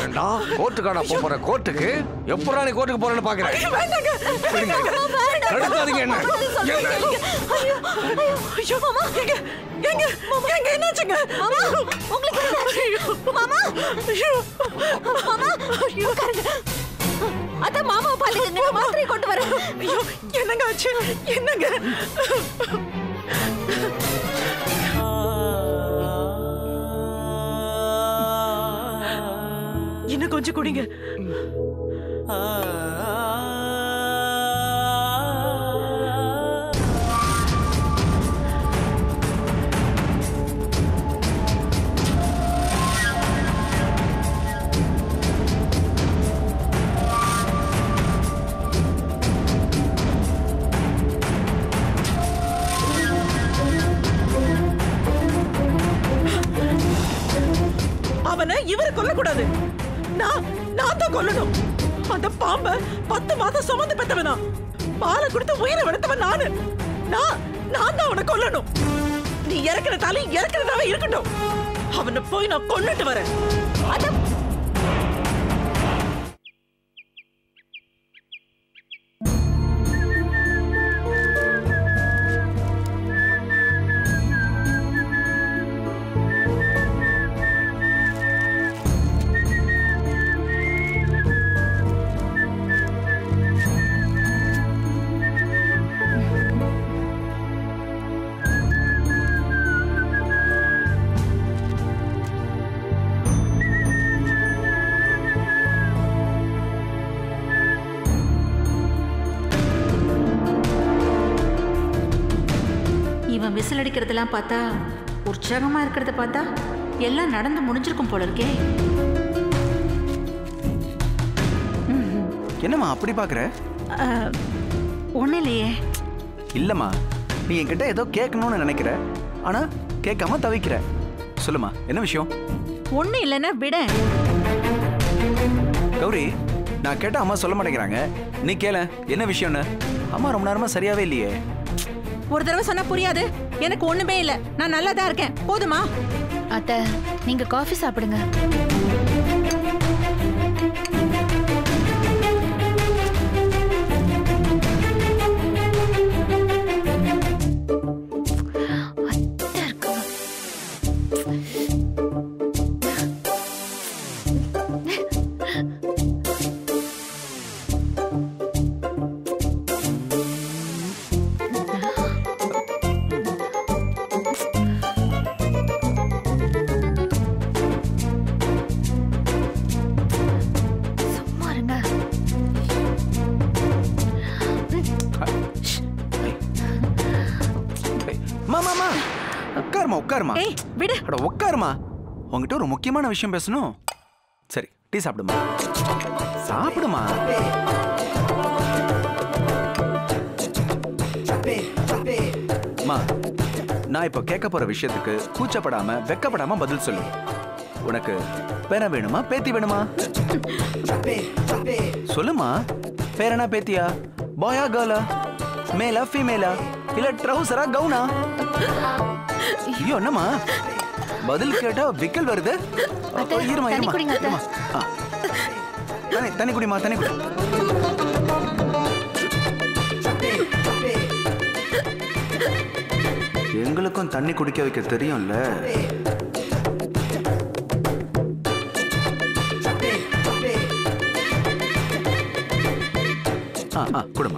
ஏண்டா கோர்ட்டுக்கான போக போற கோர்ட்டுக்கு எப்படா நீ கோர்ட்டுக்கு போறேன்னு பாக்குறேன் விடுங்க. தடுக்காதீங்க என்ன என்ன? ஐயோ மாமா எங்க எங்க எங்க என்னாச்சுங்க மாமா உங்களுக்கு மாமா ஐயோ மாமா உட்காருங்க அத மாமா பாலுங்க மாத்திரை கொண்டு வரேன் ஐயோ என்னங்க ஆச்சு என்னங்க இன்னும் கொஞ்சம் குடிங்க அவனை இவரை கொல்லக்கூடாது நான் நான் தான் கொல்லணும் அந்த பாம்ப பத்து மாதம் சுமந்து பெத்தவனா பாலை கொடுத்து உயிரை வெடுத்தவன் நானு நான் நான் தான் அவனை கொல்லணும் நீ இறக்குற தாலி இறக்குறதாவே இருக்கட்டும் அவனை போய் நான் கொன்னுட்டு வரேன் அத இவன் விசில் அடிக்கிறதெல்லாம் பார்த்தா உற்சாகமா இருக்கிறத பார்த்தா எல்லாம் நடந்து முடிஞ்சிருக்கும் போல இருக்கே என்னம்மா அப்படி பாக்குற ஒன்றும் இல்லையே இல்லம்மா நீ என்கிட்ட ஏதோ கேட்கணும்னு நினைக்கிற ஆனா கேட்காம தவிக்கிற சொல்லுமா என்ன விஷயம் ஒன்றும் இல்லைன்னா விட கௌரி நான் கேட்டா அம்மா சொல்ல மாட்டேங்கிறாங்க நீ கேள என்ன விஷயம்னு அம்மா ரொம்ப நேரமா சரியாவே இல்லையே ஒரு தடவை சொன்னா புரியாது எனக்கு ஒண்ணுமே இல்லை நான் நல்லா தான் இருக்கேன் போதுமா அத்தை நீங்க காஃபி சாப்பிடுங்க அத்தை இருக்காங்க. சும்மா இருங்க ஏய், அம்மா அம்மா, அம்மா உட்காருமா உட்காருமா ஏய் விடு அட உட்காருமா உங்ககிட்ட ஒரு முக்கியமான விஷயம் பேசணும் சரி டீ சாப்பிடுமா சாப்பிடுமா அம்மா நான் இப்போ கேட்க போற விஷயத்துக்கு கூச்சப்படாம வெக்கப்படாம பதில் சொல்லு உனக்கு பேர வேணுமா பேத்தி வேணுமா சொல்லுமா பேரனா பேத்தியா பாயா கேர்ளா மேலா ஃபீமேலா இல்ல ட்ரௌசரா கவுனா ஐயோ என்னம்மா பதில் கேட்டா விக்கல் வருது அத்தை, இருமா தண்ணி இருமா குடிங்க, அத்தை. இருமா. ஆ. தண்ணி தண்ணி குடிமா தண்ணி குடி எங்களுக்கும் தண்ணி குடிக்க வைக்க தெரியும்ல ஆ ஆ குடுமா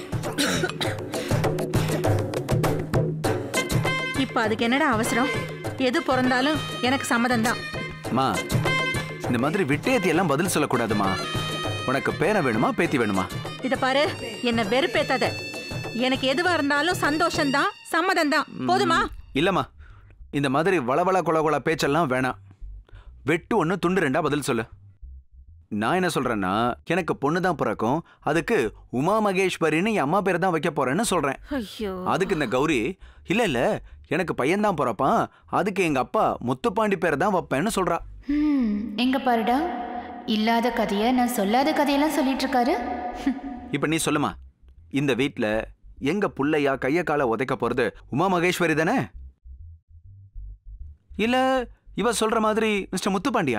இப்போ அதுக்கு என்னடா அவசரம் எது பிறந்தாலும் எனக்கு சம்மதம் தான் அம்மா இந்த மாதிரி விட்டேத்தி எல்லாம் பதில் சொல்லக்கூடாதுமா உனக்கு பேர வேணுமா பேத்தி வேணுமா இத பாரு என்ன வெறுப்பேத்தாத எனக்கு எதுவா இருந்தாலும் சந்தோஷம்தான் சம்மதம் தான் போதுமா இல்லம்மா இந்த மாதிரி வளவள கொல கொல பேச்செல்லாம் வேணாம் வெட்டு ஒன்று துண்டு ரெண்டா பதில் சொல்லு நான் என்ன சொல்றேன்னா எனக்கு பொண்ணு தான் பிறக்கும் அதுக்கு உமா மகேஸ்வரின்னு என் அம்மா பேர் தான் வைக்க போறேன்னு சொல்றேன் ஐயோ அதுக்கு இந்த கௌரி இல்ல இல்ல எனக்கு பையன் தான் பிறப்பான் அதுக்கு எங்க அப்பா முத்துப்பாண்டி பேர் தான் வைப்பேன்னு சொல்றா ஹம், எங்க பாருடா இல்லாத கதைய நான் சொல்லாத கதையெல்லாம் சொல்லிட்டு இருக்காரு ஹம், இப்ப நீ சொல்லுமா இந்த வீட்ல எங்க புள்ளையா கைய கால உதைக்க போறது உமா மகேஸ்வரி தானே இல்ல இவ சொல்ற மாதிரி மிஸ்டர் முத்துப்பாண்டியா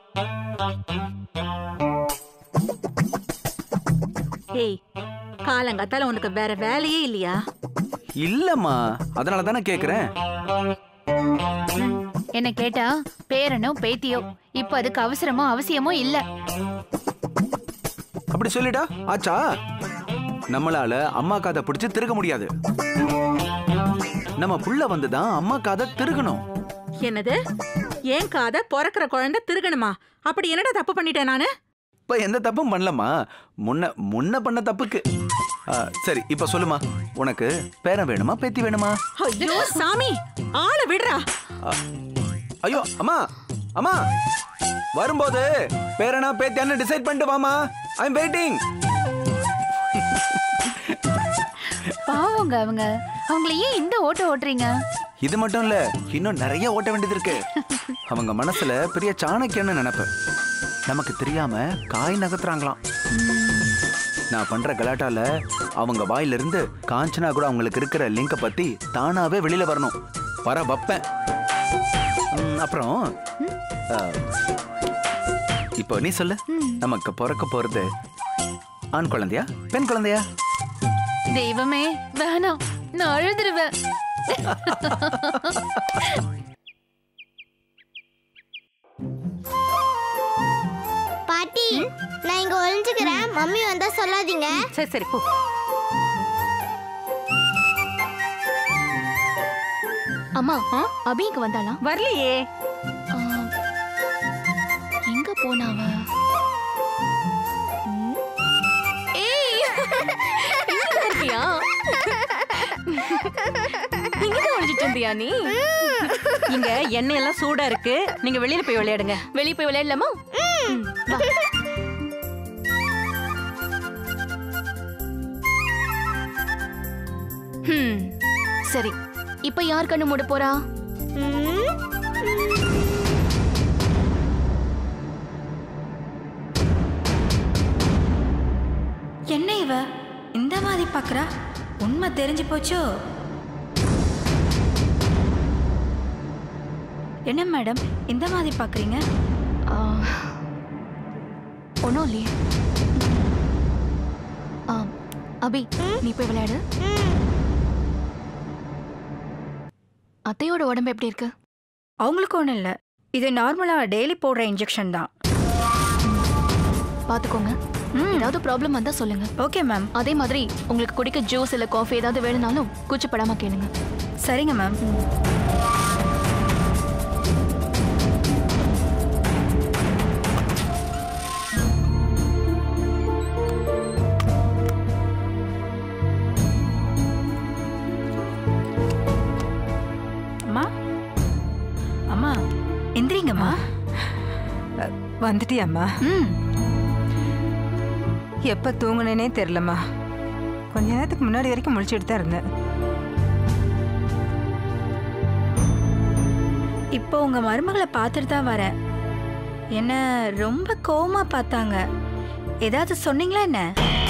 ஏய் காலங்காத்தால உனக்கு வேற வேலையே இல்லையா இல்லம்மா அதனால தானே கேக்குறேன் என்ன கேட்டா பேரனோ பேத்தியோ இப்ப அதுக்கு அவசரமோ அவசியமோ இல்ல அப்படி சொல்லிட்டா ஆச்சா நம்மளால அம்மா காதை பிடிச்சு திருக முடியாது நம்ம புள்ள வந்துதான் அம்மா காதை திருகணும் என்னது ஏன் காதை பிறக்கிற குழந்தை திருகணுமா அப்படி என்னடா தப்பு பண்ணிட்டேன் நானு இப்ப எந்த தப்பும் பண்ணலம்மா முன்ன முன்ன பண்ண தப்புக்கு ஆ, சரி இப்ப சொல்லுமா உனக்கு பேரன் வேணுமா பேத்தி வேணுமா ஐயோ சாமி ஆளை விடுறா ஆ, ஐயோ அம்மா அம்மா வரும்போது பேரனா பேத்தியான்னு டிசைட் பண்ணிட்டு வாமா ஐ எம் வெயிட்டிங் பாவங்க அவங்க அவங்கள ஏன் இந்த ஓட்ட ஓட்டுறீங்க இது மட்டும் இல்ல இன்னும் நிறைய ஓட்ட வேண்டியது இருக்கு அவங்க மனசுல பெரிய சாணக்கியன்னு நினைப்பு நமக்கு தெரியாம காய் நகர்த்துறாங்களாம் நான் பண்ற கலாட்டால அவங்க வாயில இருந்து காஞ்சனா கூட அவங்களுக்கு இருக்கிற லிங்க பத்தி தானாவே வெளியில வரணும் வர வைப்பேன் ம், அப்புறம் ஆ, இப்போ நீ சொல்லு நமக்கு பிறக்க போறது ஆண் குழந்தையா பெண் குழந்தையா தெய்வமே வேணாம் நான் அழுதுருவேன் பாட்டி நான் இங்க ஒளிஞ்சுக்கிறேன் மம்மி வந்தா சொல்லாதீங்க சரி சரி போ அம்மா அபி இங்க வந்தாளா வரலையே ஆ, எங்க போனாவ ஏய் இங்கதான் இருக்கியா இங்கதான் ஒழிச்சிட்டு இருந்தியா நீ இங்க எண்ணெய் எல்லாம் சூடா இருக்கு நீங்க வெளியில போய் விளையாடுங்க வெளிய போய் விளையாடலாமா ம், வா. ஹம், சரி இப்ப யார் கண்ணு மூட போறா என்ன இவ இந்த மாதிரி பார்க்கறா உண்மை தெரிஞ்சு போச்சோ என்ன மேடம் இந்த மாதிரி பார்க்குறீங்க ஆ, ஒண்ணும் இல்லையே ஆ, அபி நீ போய் விளையாடு அத்தையோட உடம்பு எப்படி இருக்கு அவங்களுக்கு ஒன்றும் இல்லை இது நார்மலாக டெய்லி போடுற இன்ஜெக்ஷன் தான் பாத்துக்கோங்க ஏதாவது ப்ராப்ளம் வந்தா சொல்லுங்க ஓகே மேம் அதே மாதிரி உங்களுக்கு குடிக்க ஜூஸ் இல்ல காஃபி ஏதாவது வேணும்னாலும் கூச்சப்படாம கேளுங்க சரிங்க மேம் அம்மா அம்மா எந்திரிங்கம்மா வந்துட்டியாம்மா ம் எப்ப தூங்குனேனே தெரிலம்மா கொஞ்ச நேரத்துக்கு முன்னாடி வரைக்கும் முழிச்சிட்டு தான் இருந்தேன் இப்போ உங்க மருமகளை பார்த்துட்டு தான் வரேன் என்ன ரொம்ப கோவமா பார்த்தாங்க ஏதாவது சொன்னீங்களா என்ன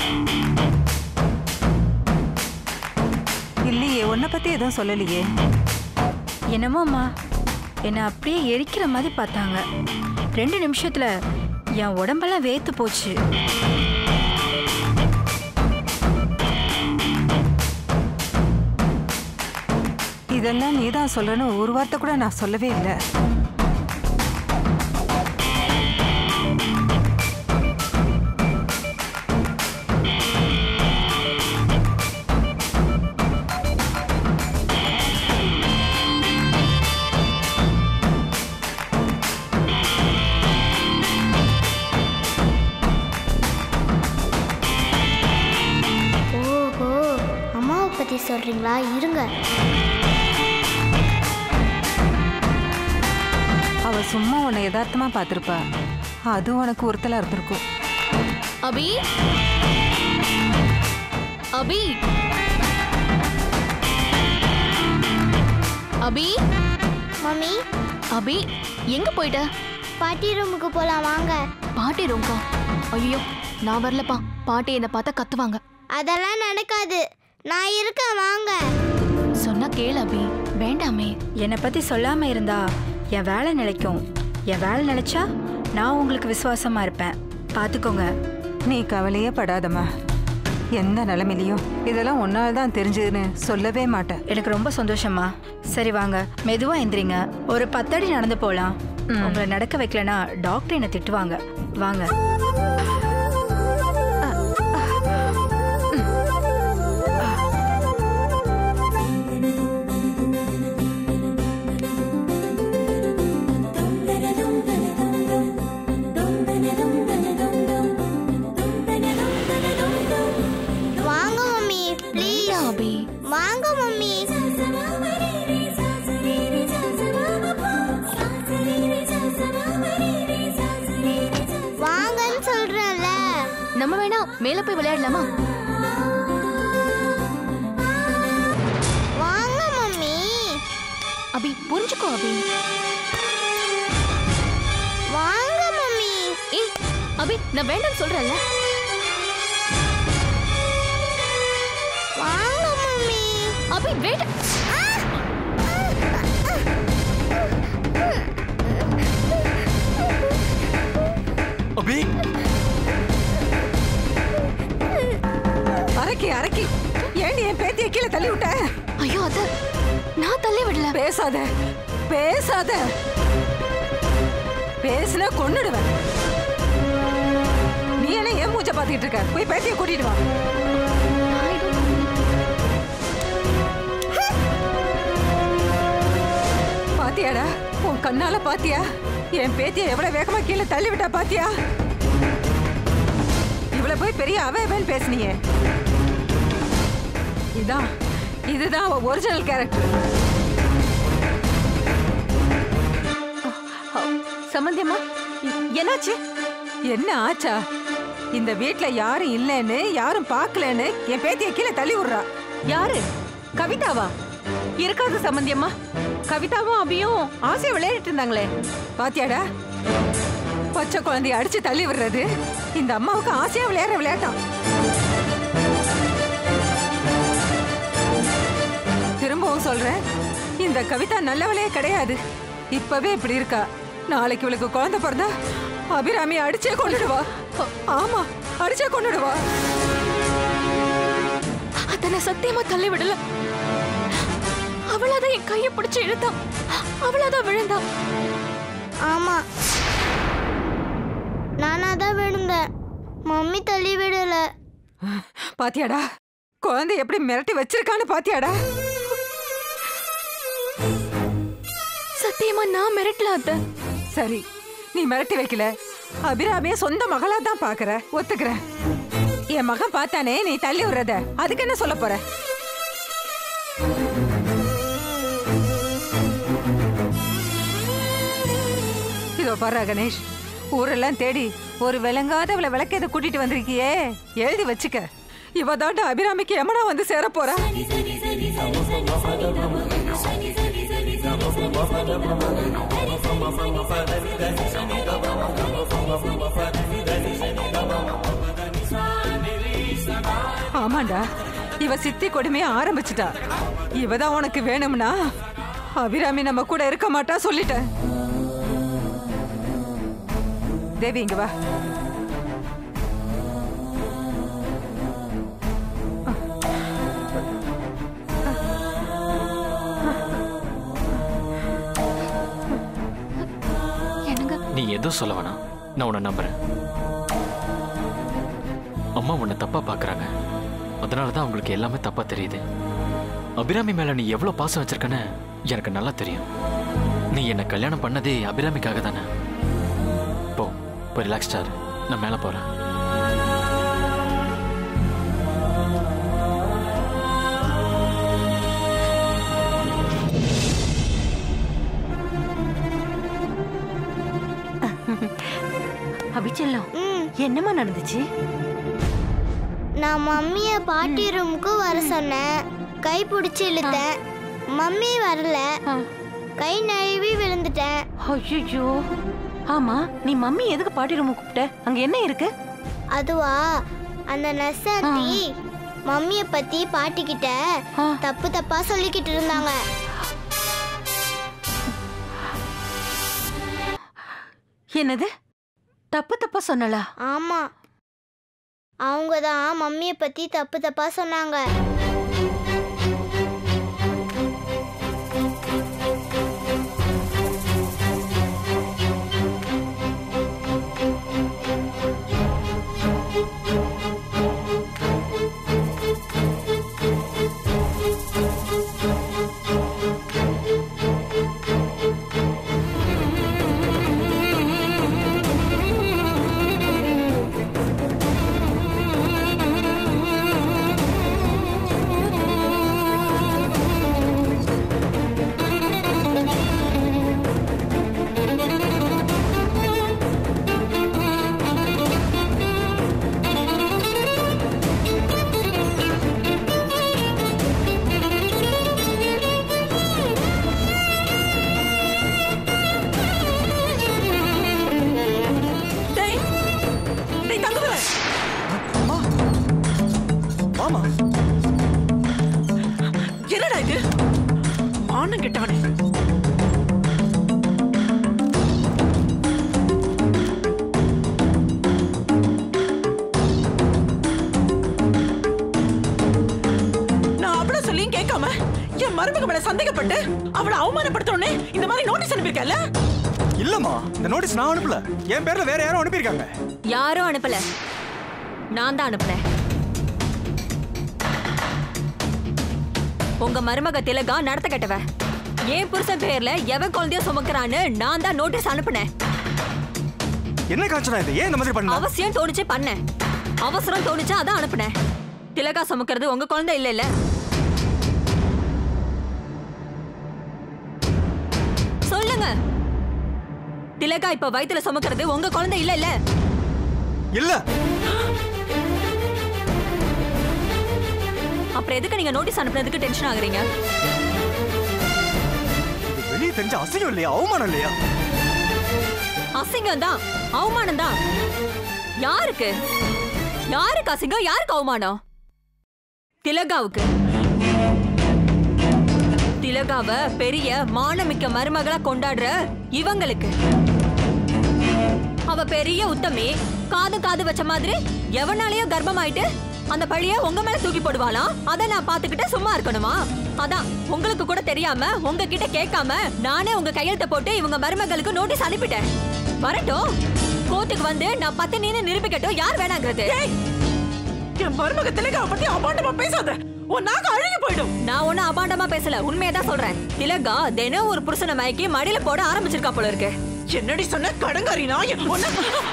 இல்லையே உன்னை பத்தி எதுவும் சொல்லலையே என்னமோம்மா என்னை அப்படியே எரிக்கிற மாதிரி பார்த்தாங்க ரெண்டு நிமிஷத்துல என் உடம்பெல்லாம் வேத்து போச்சு இதெல்லாம் நீ தான் சொல்லணும் ஒரு வார்த்தை கூட நான் சொல்லவே இல்லை ஓஹோ அம்மாவை பத்தி சொல்றீங்களா இருங்க அவ சும்மா உன்னை யதார்த்தமா பார்த்திருப்பா அது உனக்கு ஒருத்தலா இருந்திருக்கும் அபி அபி அபி மம்மி அபி எங்க போயிட்ட பாட்டி ரூமுக்கு போலாம் வாங்க பாட்டி ரூம்கா ஐயோ நான் வரலப்பா பாட்டி என்னை பார்த்தா கத்துவாங்க அதெல்லாம் நடக்காது நான் இருக்கேன் வாங்க சொன்னா கேளு அபி வேண்டாமே என்னை பத்தி சொல்லாம இருந்தா என் வேலை நிலைக்கும் என் வேலை நிலைச்சா நான் உங்களுக்கு விசுவாசமா இருப்பேன் பார்த்துக்கோங்க நீ கவலையே படாதம்மா எந்த நிலைமையிலையும் இதெல்லாம் ஒன்னால் தான் தெரிஞ்சதுன்னு சொல்லவே மாட்டேன் எனக்கு ரொம்ப சந்தோஷமா சரி வாங்க மெதுவா எந்திரிங்க ஒரு பத்தடி நடந்து போலாம் உங்களை நடக்க வைக்கலனா டாக்டர் என்ன திட்டுவாங்க வாங்க வாங்க மம்மி ப்ளீஸ் அபி வாங்க மம்மி வாங்கன்னு சொல்றேன்ல நம்ம வேணா மேல போய் விளையாடலாமா வாங்க மம்மி அபி புரிஞ்சுக்கோ அபி வாங்க மம்மி ஏய் அபி நான் வேண்டாம்னு சொல்றேன்ல வாங்க மம்மி அபி வேண்டாம் அபி அரக்கி அரக்கி ஏண்டி என் பேத்திய கீழே தள்ளி விட்ட ஐயோ அத நான் தள்ளி விடல பேசாத பேசாத பேசுனா கொன்னுடுவேன் நீ என்ன ஏன் மூச்ச பாத்துக்கிட்டு இருக்க போய் பேத்திய கூட்டிட்டு வா நான் எதுவும் பாத்தியாடா உன் கண்ணால பாத்தியா என் பேத்திய எவ்வளவு வேகமா கீழே தள்ளி விட்டா பாத்தியா இவ்வளவு போய் பெரிய அவன் பேசுனியே இதான் இதுதான் அவ ஒரிஜினல் கேரக்டர் சம்பந்தியம்மா என்னாச்சு என்ன ஆச்சா இந்த வீட்ல யாரும் இல்லைன்னு யாரும் பார்க்கலன்னு என் பேத்திய கீழே தள்ளி விடுறா யாரு கவிதாவா இருக்காது சம்பந்தியம்மா கவிதாவும் அபியும் ஆசையா விளையாடிட்டு இருந்தாங்களே பாத்தியாடா பச்சை குழந்தைய அடிச்சு தள்ளி விடுறது இந்த அம்மாவுக்கு ஆசையா விளையாடுற விளையாட்டாம் திரும்பவும் சொல்றேன் இந்த கவிதா நல்லவளே கிடையாது இப்பவே இப்படி இருக்கா நாளைக்கு இவளுக்கு குழந்தை பிறந்தா அபிராமி அடிச்சே கொண்டுடுவா ஆமா அடிச்சே கொண்டுடுவா அத நான் சத்தியமா தள்ளி விடல அவளாதான் என் கையை பிடிச்சு இழுத்தா அவளாதான் விழுந்தா ஆமா நானா தான் விழுந்தேன் மம்மி தள்ளி விடல பாத்தியாடா குழந்தை எப்படி மிரட்டி வச்சிருக்கான்னு பாத்தியாடா சத்தியமா நான் மிரட்டல அத்த சரி நீ மிரட்டி வைக்கல அபிராமிய சொந்த மகளா தான் பாக்குற ஒத்துக்கிறேன் என் மகன் பார்த்தானே நீ தள்ளி விடுறத அதுக்கு என்ன சொல்ல போற இதோ பாரு கணேஷ் ஊரெல்லாம் தேடி ஒரு விளங்காதவளை விளக்கேத கூட்டிட்டு வந்திருக்கியே எழுதி வச்சுக்க இவ தாண்டா அபிராமிக்கு எமனா வந்து சேர போறா ஆமாண்டா இவ சித்தி கொடுமைய ஆரம்பிச்சிட்டா இவ தான் உனக்கு வேணும்னா அபிராமி நம்ம கூட இருக்க மாட்டா சொல்லிட்டேன் தேவி இங்க வா என்னங்க நீ எதுவும் சொல்ல வேணாம் நான் உன்னை நம்புறேன் அம்மா உன்னை தப்பா பார்க்கறாங்க அதனால தான் அவங்களுக்கு எல்லாமே தப்பா தெரியுது அபிராமி மேல நீ எவ்வளவு பாசம் வச்சிருக்கன்னு எனக்கு நல்லா தெரியும் நீ என்னை கல்யாணம் பண்ணதே அபிராமிக்காக தானே போ போய் ரிலாக்ஸ்டா இரு நான் மேலே போறேன் அபிச்செல்லம் ம் என்னம்மா நடந்துச்சு நான் மம்மிய பாட்டி ரூமுக்கு வர சொன்னேன் கை பிடிச்சி இழுத்தேன் மம்மி வரல கை நழுவி விழுந்துட்டேன் ஐயோ ஆமா நீ மம்மி எதுக்கு பாட்டி ரூம் கூப்பிட்ட அங்க என்ன இருக்கு அதுவா அந்த நெசாத்தி மம்மிய பத்தி பாட்டி கிட்ட தப்பு தப்பா சொல்லிக்கிட்டு இருந்தாங்க என்னது தப்பு தப்பா சொன்னலா ஆமா அவங்க தான் மம்மியை பத்தி தப்பு தப்பா சொன்னாங்க டேய் டேய் தங்கதுரை ஆமா என்னடா இது மானம் கெட்டவனே நான் அவ்வளவு சொல்லியும் கேட்காம என் மருமக மேல சந்தேகப்பட்டு அவளை அவமானப்படுத்தணும்னே இந்த மாதிரி நோட்டீஸ் அனுப்பியிருக்கல இல்லம்மா இந்த நோட்டீஸ் நான் அனுப்பல என் பேர்ல வேற யாரும் அனுப்பியிருக்காங்க யாரும் அனுப்பல நான் தான் அனுப்புனேன் உங்க மருமக திலகா நடத்த கெட்டவ என் புருஷன் பேர்ல எவன் குழந்தைய சுமக்கிறான்னு நான் தான் நோட்டீஸ் அனுப்புனேன் என்ன காய்ச்சலா இது ஏன் இந்த மாதிரி பண்ண அவசியம் தோணுச்சு பண்ணேன் அவசரம் தோணுச்சு அதான் அனுப்புனேன் திலகா சுமக்கிறது உங்க குழந்தை இல்ல இல்ல சொல்லுங்க திலகா இப்ப வயித்துல சுமக்கிறது உங்க குழந்தை இல்ல இல்ல இல்ல அப்புறம் எதுக்கு நீங்க நோட்டீஸ் அனுப்புனதுக்கு டென்ஷன் ஆகுறீங்க இது வெளியே தெரிஞ்ச அசிங்கம் இல்லையா அவமானம் இல்லையா அசிங்கம் தான் அவமானம் தான் யாருக்கு யாருக்கு அசிங்கம் யாருக்கு அவமானம் திலகாவுக்கு திலகாவ பெரிய மானமிக்க மருமகளா கொண்டாடுற இவங்களுக்கு அவ பெரிய உத்தமி காது காது வச்ச மாதிரி எவனாலயோ கர்ப்பமாயிட்டு அந்த பழிய உங்க மேல தூக்கி போடுவாளாம் அத நான் பாத்துக்கிட்டு சும்மா இருக்கணுமா அதான் உங்களுக்கு கூட தெரியாம உங்ககிட்ட கேட்காம நானே உங்க கையெழுத்த போட்டு இவங்க மருமகளுக்கு நோட்டீஸ் அனுப்பிட்டேன் வரட்டும் கோர்ட்டுக்கு வந்து நான் பத்தினின்னு நிரூபிக்கட்டும் யார் வேணாங்கிறது என் மருமக திலகாவை பத்தி அபாண்டமா பேசாத உன் நாக்கு அழுகி போயிடும் நான் ஒண்ணும் அபாண்டமா பேசல உண்மையதான் சொல்றேன் திலகா தினம் ஒரு புருஷனை மயக்கி மடியில போட ஆரம்பிச்சிருக்கா போல இருக்கு என்னடி சொன்ன கடங்காரி நாய் உன்னை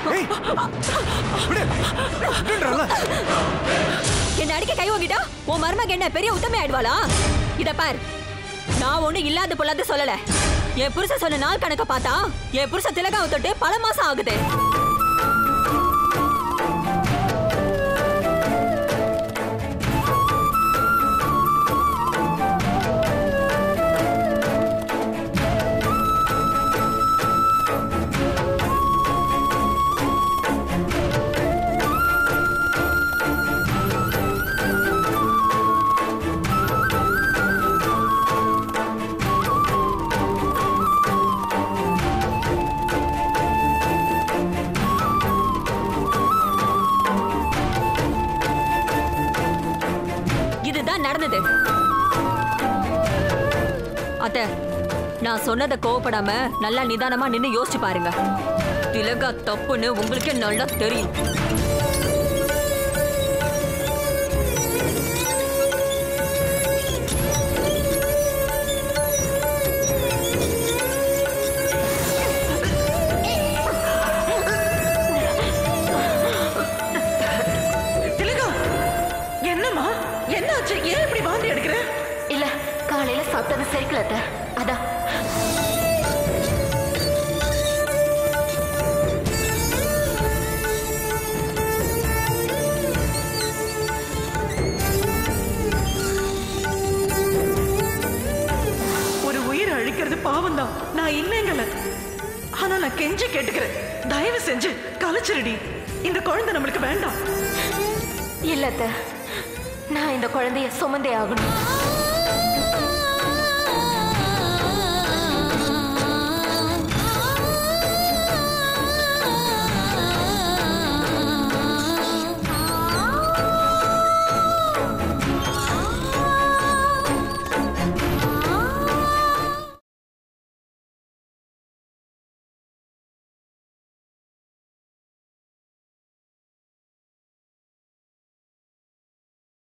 என்ன அடிக்க கை வாங்கிட்டா உன் மருமக என்ன பெரிய உத்தமை ஆயிடுவாளா இத பார் நான் ஒண்ணு இல்லாத பொல்லாத சொல்லல என் புருஷன் சொன்ன நாள் கணக்க பார்த்தா என் புருஷன் திலகாவை தொட்டு பல மாசம் ஆகுது இதுதான் நடந்தது அத்த நான் சொன்னதை கோவப்படாம நல்லா நிதானமா நின்னு யோசிச்சு பாருங்க திலகா தப்புன்னு உங்களுக்கே நல்லா தெரியும் திலகா என்னம்மா என்னாச்சு ஏன் இப்படி வாந்தி எடுக்கிற இல்ல காலையில சாப்பிட்டது சரிக்கல அத்தை. அதான் ஒரு உயிரை அழிக்கிறது பாவம் தான் நான் இல்லைங்கல ஆனா நான் கெஞ்சி கேட்டுக்கிறேன் தயவு செஞ்சு கலைச்சிருடி இந்த குழந்தை நம்மளுக்கு வேண்டாம் இல்ல அத்தை. நான் இந்த குழந்தைய சுமந்தே ஆகணும்